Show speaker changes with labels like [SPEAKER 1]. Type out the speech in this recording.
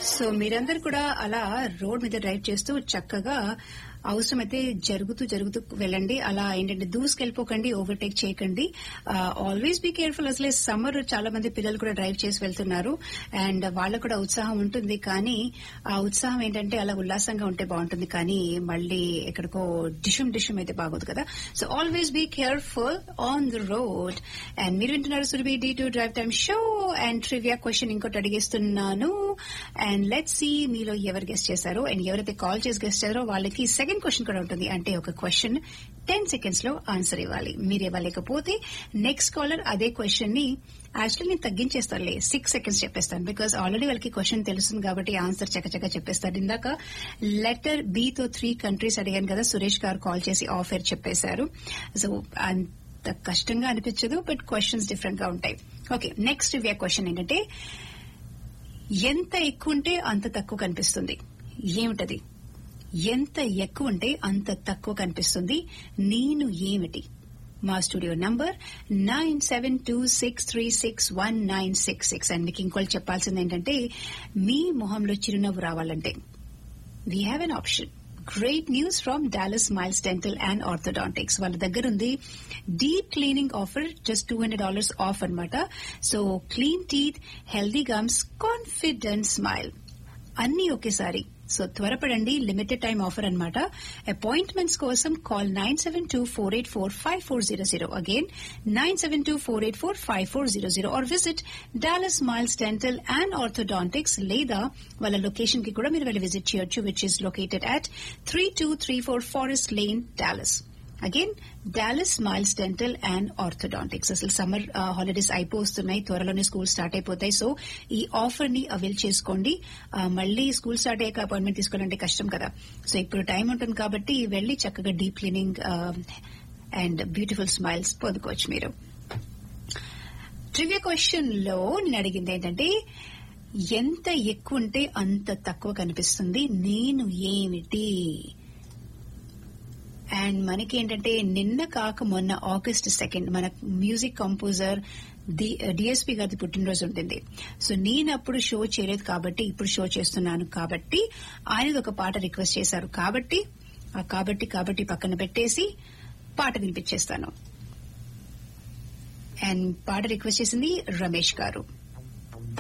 [SPEAKER 1] so మీరందరూ కూడా అలా రోడ్ మీద డ్రైవ్ చేస్తూ చక్కగా అవసరమైతే జరుగుతూ జరుగుతూ వెళ్ళండి అలా ఏంటంటే దూసుకెళ్ళిపోకండి ఓవర్టేక్ చేయకండి ఆల్వేస్ బీ కేర్ఫుల్ అసలే సమ్మర్ చాలా మంది పిల్లలు కూడా డ్రైవ్ చేసి వెళ్తున్నారు అండ్ వాళ్ళకు కూడా ఉత్సాహం ఉంటుంది కానీ ఆ ఉత్సాహం ఏంటంటే అలా ఉల్లాసంగా ఉంటే బాగుంటుంది కానీ మళ్ళీ ఎక్కడికో డిషం డిషం అయితే బాగోదు కదా so always be careful on the road and మీరు వింటున్నారు Surabhi D to drive time show and trivia question ఇంకోటి అడిగేస్తున్నాను అండ్ లెట్ సి మీలో ఎవరు గెస్ట్ చేశారో అండ్ ఎవరైతే కాల్ చేసి గెస్ట్ చేశారో వాళ్ళకి సెకండ్ క్వశ్చన్ కూడా ఉంటుంది అంటే ఒక క్వశ్చన్ టెన్ సెకండ్స్ లో ఆన్సర్ ఇవ్వాలి మీరు ఇవ్వలేకపోతే నెక్స్ట్ కాలర్ అదే క్వశ్చన్ ని యాక్చువల్లీ నేను తగ్గించేస్తానులే సిక్స్ సెకండ్స్ చెప్పేస్తాను బికాస్ ఆల్రెడీ వాళ్ళకి క్వశ్చన్ తెలుస్తుంది కాబట్టి ఆన్సర్ చకచక చెప్పేస్తారు ఇందాక లెటర్ బి తో త్రీ కంట్రీస్ అడిగాను కదా సురేష్ గారు కాల్ చేసి ఆఫర్ చెప్పేశారు సో అంత కష్టంగా అనిపించదు బట్ క్వశ్చన్స్ డిఫరెంట్ గా ఉంటాయి ఓకే నెక్స్ట్ ఇవే క్వశ్చన్ ఏంటంటే ఎంత ఎక్కువ ఉంటే అంత తక్కువ కనిపిస్తుంది ఏమిటది ఎంత ఎక్కువ ఉంటే అంత తక్కువ కనిపిస్తుంది నేను ఏమిటి మా studio number nine seven two six three six one nine six six and మీకు ఇంకోటి చెప్పాల్సింది ఏంటంటే మీ మొహంలో చిరునవ్వు రావాలంటే we have an option great news from Dallas Miles Dental and Orthodontics వాళ్ళ దగ్గర ఉంది deep cleaning offer just two hundred dollars off అనమాట so clean teeth healthy gums confident smile అన్ని ఒకేసారి సో త్వరపడండి లిమిటెడ్ టైం ఆఫర్ అనమాట appointments కోసం call nine seven two four eight four five four zero zero again nine seven two four eight four five four zero zero or visit Dallas Miles Dental and Orthodontics లేదా వాళ్ళ location కి కూడా మీరు వెళ్ళి visit చేయొచ్చు which is located at three two three four Forest Lane Dallas again Dallas Miles Dental and Orthodontics అసలు summer holidays అయిపోతున్నాయి త్వరలోనే స్కూల్ స్టార్ట్ అయిపోతాయి సో ఈ ఆఫర్ ని అవైల్ చేసుకోండి మళ్ళీ స్కూల్ స్టార్ట్ అయ్యాక అపాయింట్మెంట్ తీసుకోవాలంటే కష్టం కదా సో ఇప్పుడు టైం ఉంటుంది కాబట్టి వెళ్లి చక్కగా deep cleaning and beautiful smiles పొందుకోవచ్చు మీరు ట్రివియా క్వశ్చన్ లో నేను అడిగింది ఏంటంటే ఎంత ఎక్కువ ఉంటే అంత తక్కువ కనిపిస్తుంది నేను ఏమిటి అండ్ మనకి ఏంటంటే నిన్న కాక మొన్న ఆగస్ట్ సెకండ్ మన మ్యూజిక్ కంపోజర్ డిఎస్పీ గారి పుట్టినరోజు ఉంటుంది సో నేను అప్పుడు షో చేయలేదు కాబట్టి ఇప్పుడు షో చేస్తున్నాను కాబట్టి ఆయన ఒక పాట రిక్వెస్ట్ చేశారు కాబట్టి ఆ కాబట్టి కాబట్టి పక్కన పెట్టేసి పాట వినిపించేస్తాను అండ్ పాట రిక్వెస్ట్ చేసింది రమేష్ గారు